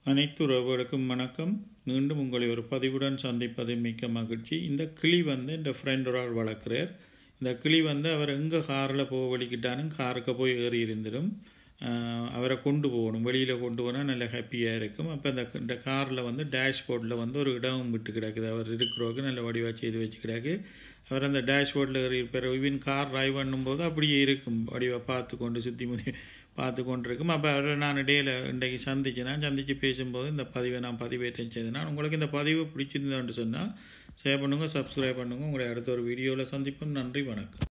அனைத்து உறவுகளுக்கும் வணக்கம் மீண்டும் உங்களை ஒரு பதிவுடன் சந்திப்பது மிக்க மகிழ்ச்சி இந்த கிளி வந்து இந்த ஃப்ரெண்ட் ஒரு ஆள் வளர்க்குறார் இந்த கிளி வந்து அவர் எங்கே காரில் போக வலிக்கிட்டாலும் காருக்கு போய் ஏறி இருந்துடும் ஆஹ் அவரை கொண்டு போகணும் வெளியில் கொண்டு போனால் நல்ல ஹாப்பியாக இருக்கும் அப்போ இந்த இந்த காரில் வந்து டேஷ்போர்டில் வந்து ஒரு இடம் விட்டு கிடக்குது அவர் இருக்கிறவருக்கு நல்ல வடிவாக செய்து வச்சு கிடக்கு அவர் அந்த டேஷ்போர்டில் ஏறி இருப்பார் இவன் கார் டிரைவ் பண்ணும்போது அப்படியே இருக்கும் வடிவாக பார்த்து கொண்டு சுற்றி முற்றி பார்த்து கொண்டு இருக்கும் அப்போ அவரை நான் இடையில இன்றைக்கு சந்திச்சேன்னா சந்தித்து பேசும்போது இந்த பதிவை நான் பதிவேற்றம் செய்தேன்னா உங்களுக்கு இந்த பதிவு பிடிச்சிருந்தோன்னு சொன்னால் ஷேர் பண்ணுங்கள் சப்ஸ்கிரைப் பண்ணுங்கள் உங்களை அடுத்த ஒரு வீடியோவில் சந்திப்போம் நன்றி வணக்கம்